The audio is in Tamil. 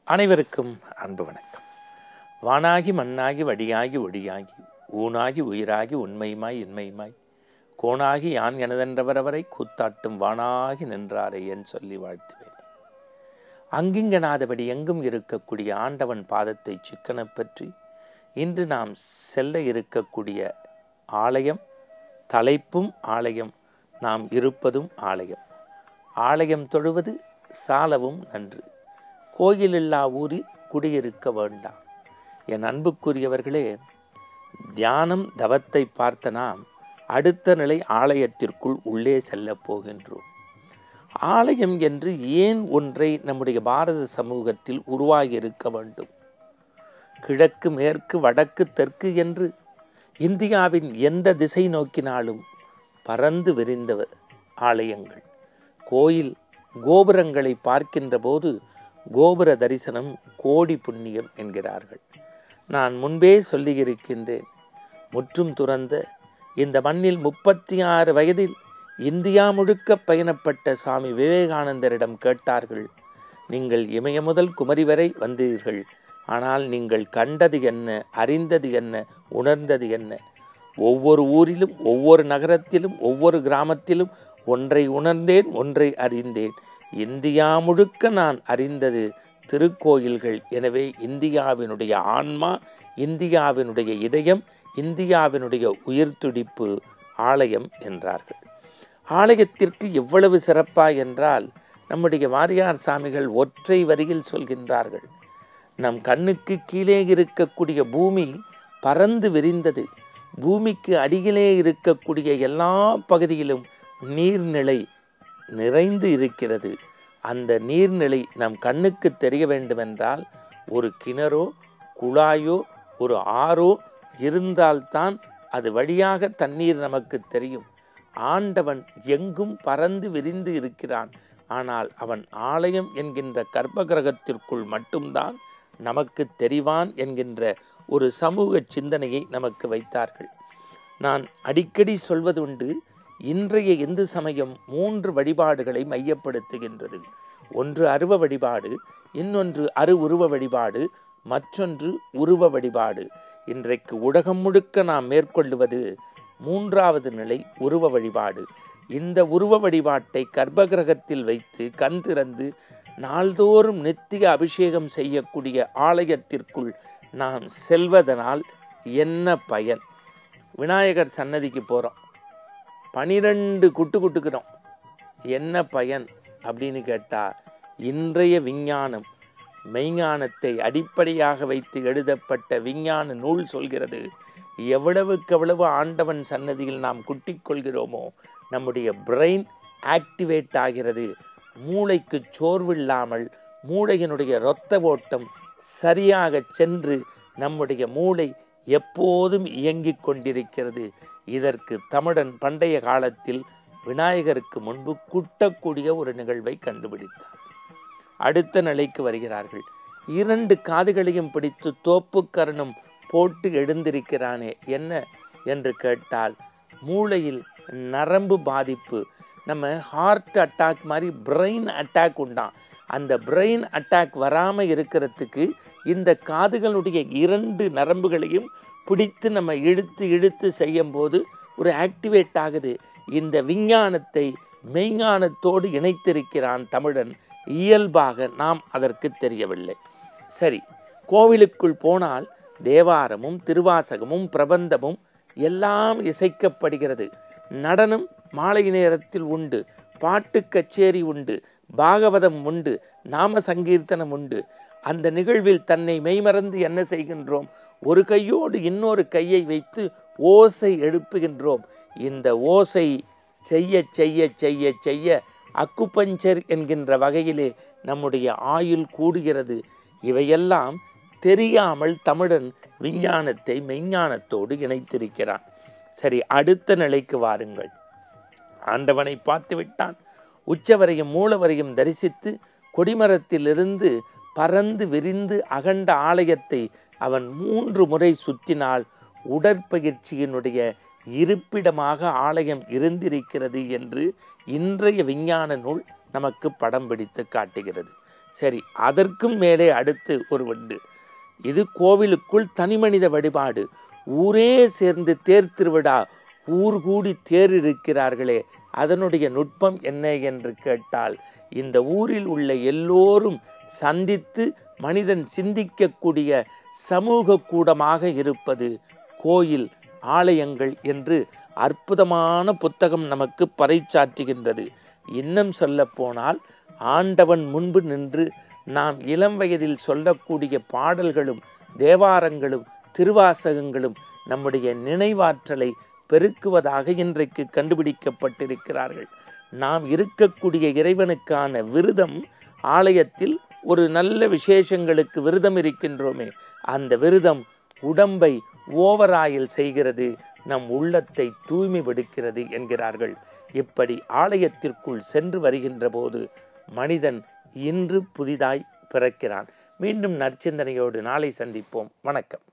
அனைவருக்கும் அன்பு வணக்கம் வானாகி மண்ணாகி வடியாகி ஒடியாகி ஊனாகி உயிராகி உண்மையுமாய் இன்மையுமாய் கோணாகி யான் எனதென்றவரவரை கூத்தாட்டும் வானாகி நின்றாரே என் சொல்லி வாழ்த்துவேன் அங்கிங்கனாதபடி எங்கும் இருக்கக்கூடிய ஆண்டவன் பாதத்தை சிக்கனப் பற்றி இன்று நாம் செல்ல இருக்கக்கூடிய ஆலயம் தலைப்பும் ஆலயம் நாம் இருப்பதும் ஆலயம் ஆலயம் தொழுவது சாலவும் நன்று கோயிலில்லா ஊரில் குடியிருக்க வேண்டாம் என் அன்புக்குரியவர்களே தியானம் தவத்தை பார்த்த நாம் அடுத்த நிலை ஆலயத்திற்குள் உள்ளே செல்லப் போகின்றோம் ஆலயம் என்று ஏன் ஒன்றை நம்முடைய பாரத சமூகத்தில் உருவாகி இருக்க வேண்டும் கிழக்கு மேற்கு வடக்கு தெற்கு என்று இந்தியாவின் எந்த திசை நோக்கினாலும் பறந்து விரிந்த ஆலயங்கள் கோயில் கோபுரங்களை பார்க்கின்ற போது கோபுர தரிசனம் கோடி புண்ணியம் என்கிறார்கள் நான் முன்பே சொல்லியிருக்கின்றேன் முற்றும் துறந்த இந்த மண்ணில் முப்பத்தி ஆறு வயதில் இந்தியா முழுக்க பயணப்பட்ட சாமி விவேகானந்தரிடம் கேட்டார்கள் நீங்கள் இமய முதல் குமரி வரை வந்தீர்கள் ஆனால் நீங்கள் கண்டது என்ன அறிந்தது என்ன உணர்ந்தது என்ன ஒவ்வொரு ஊரிலும் ஒவ்வொரு நகரத்திலும் ஒவ்வொரு கிராமத்திலும் ஒன்றை உணர்ந்தேன் ஒன்றை அறிந்தேன் இந்தியா முழுக்க நான் அறிந்தது திருக்கோயில்கள் எனவே இந்தியாவினுடைய ஆன்மா இந்தியாவினுடைய இதயம் இந்தியாவினுடைய உயிர் துடிப்பு ஆலயம் என்றார்கள் ஆலயத்திற்கு எவ்வளவு சிறப்பா என்றால் நம்முடைய வாரியார் சாமிகள் ஒற்றை வரியில் சொல்கின்றார்கள் நம் கண்ணுக்கு கீழே இருக்கக்கூடிய பூமி பறந்து விரிந்தது பூமிக்கு அடியிலே இருக்கக்கூடிய எல்லா பகுதியிலும் நீர்நிலை நிறைந்து இருக்கிறது அந்த நீர்நிலை நம் கண்ணுக்கு தெரிய வேண்டுமென்றால் ஒரு கிணறோ குழாயோ ஒரு ஆறோ இருந்தால்தான் அது வழியாக தண்ணீர் நமக்கு தெரியும் ஆண்டவன் எங்கும் பறந்து விரிந்து இருக்கிறான் ஆனால் அவன் ஆலயம் என்கின்ற கர்ப்பகிரகத்திற்குள் மட்டும்தான் நமக்கு தெரிவான் என்கின்ற ஒரு சமூக சிந்தனையை நமக்கு வைத்தார்கள் நான் அடிக்கடி சொல்வது உண்டு இன்றைய இந்து சமயம் மூன்று வழிபாடுகளை மையப்படுத்துகின்றது ஒன்று அருவ வழிபாடு இன்னொன்று அரு உருவ வழிபாடு மற்றொன்று உருவ வழிபாடு இன்றைக்கு உலகம் முழுக்க நாம் மேற்கொள்ளுவது மூன்றாவது நிலை உருவ வழிபாடு இந்த உருவ வழிபாட்டை கர்ப்பகிரகத்தில் வைத்து கண் திறந்து நாள்தோறும் நித்திய அபிஷேகம் செய்யக்கூடிய ஆலயத்திற்குள் நாம் செல்வதனால் என்ன பயன் விநாயகர் சன்னதிக்கு போகிறோம் பனிரெண்டு குட்டு குட்டுக்கிறோம் என்ன பயன் அப்படின்னு கேட்டால் இன்றைய விஞ்ஞானம் மெய்ஞானத்தை அடிப்படையாக வைத்து எழுதப்பட்ட விஞ்ஞான நூல் சொல்கிறது எவ்வளவுக்கு எவ்வளவு ஆண்டவன் சன்னதியில் நாம் குட்டிக் கொள்கிறோமோ நம்முடைய பிரெயின் ஆக்டிவேட் ஆகிறது மூளைக்கு சோர்வில்லாமல் மூளையினுடைய இரத்த ஓட்டம் சரியாக சென்று நம்முடைய மூளை எப்போதும் இயங்கிக் கொண்டிருக்கிறது இதற்கு தமிழன் பண்டைய காலத்தில் விநாயகருக்கு முன்பு குட்டக்கூடிய ஒரு நிகழ்வை கண்டுபிடித்தார் அடுத்த நிலைக்கு வருகிறார்கள் இரண்டு காதுகளையும் பிடித்து தோப்புக்கரணம் போட்டு எழுந்திருக்கிறானே என்ன என்று கேட்டால் மூளையில் நரம்பு பாதிப்பு நம்ம ஹார்ட் அட்டாக் மாதிரி பிரெயின் அட்டாக் உண்டாம் அந்த பிரெயின் அட்டாக் வராமல் இருக்கிறதுக்கு இந்த காதுகளுடைய இரண்டு நரம்புகளையும் பிடித்து நம்ம இழுத்து இழுத்து செய்யும்போது ஒரு ஆக்டிவேட் ஆகுது இந்த விஞ்ஞானத்தை மெய்ஞானத்தோடு இணைத்திருக்கிறான் தமிழன் இயல்பாக நாம் அதற்கு தெரியவில்லை சரி கோவிலுக்குள் போனால் தேவாரமும் திருவாசகமும் பிரபந்தமும் எல்லாம் இசைக்கப்படுகிறது நடனம் மாலை நேரத்தில் உண்டு பாட்டு கச்சேரி உண்டு பாகவதம் உண்டு நாம சங்கீர்த்தனம் உண்டு அந்த நிகழ்வில் தன்னை மெய்மறந்து என்ன செய்கின்றோம் ஒரு கையோடு இன்னொரு கையை வைத்து ஓசை எழுப்புகின்றோம் இந்த ஓசை செய்ய செய்ய செய்ய செய்ய அக்குபஞ்சர் என்கின்ற வகையிலே நம்முடைய ஆயுள் கூடுகிறது இவையெல்லாம் தெரியாமல் தமிழன் விஞ்ஞானத்தை மெய்ஞானத்தோடு இணைத்திருக்கிறான் சரி அடுத்த நிலைக்கு வாருங்கள் ஆண்டவனை பார்த்து விட்டான் உச்சவரையும் மூலவரையும் தரிசித்து கொடிமரத்திலிருந்து பறந்து விரிந்து அகண்ட ஆலயத்தை அவன் மூன்று முறை சுற்றினால் உடற்பயிற்சியினுடைய இருப்பிடமாக ஆலயம் இருந்திருக்கிறது என்று இன்றைய விஞ்ஞான நூல் நமக்கு படம் பிடித்து காட்டுகிறது சரி அதற்கும் மேலே அடுத்து ஒரு வண்டு இது கோவிலுக்குள் தனிமனித வழிபாடு ஊரே சேர்ந்து தேர் திருவிழா ஊர் கூடி தேர் இருக்கிறார்களே அதனுடைய நுட்பம் என்ன என்று கேட்டால் இந்த ஊரில் உள்ள எல்லோரும் சந்தித்து மனிதன் சிந்திக்கக்கூடிய சமூக கூடமாக இருப்பது கோயில் ஆலயங்கள் என்று அற்புதமான புத்தகம் நமக்கு பறைச்சாற்றுகின்றது இன்னும் சொல்லப்போனால் ஆண்டவன் முன்பு நின்று நாம் இளம் வயதில் சொல்லக்கூடிய பாடல்களும் தேவாரங்களும் திருவாசகங்களும் நம்முடைய நினைவாற்றலை பெருக்குவதாக இன்றைக்கு கண்டுபிடிக்கப்பட்டிருக்கிறார்கள் நாம் இருக்கக்கூடிய இறைவனுக்கான விரதம் ஆலயத்தில் ஒரு நல்ல விசேஷங்களுக்கு விரதம் இருக்கின்றோமே அந்த விரதம் உடம்பை ஓவராயில் செய்கிறது நம் உள்ளத்தை தூய்மைப்படுக்கிறது என்கிறார்கள் இப்படி ஆலயத்திற்குள் சென்று வருகின்ற போது மனிதன் இன்று புதிதாய் பிறக்கிறான் மீண்டும் நற்சிந்தனையோடு நாளை சந்திப்போம் வணக்கம்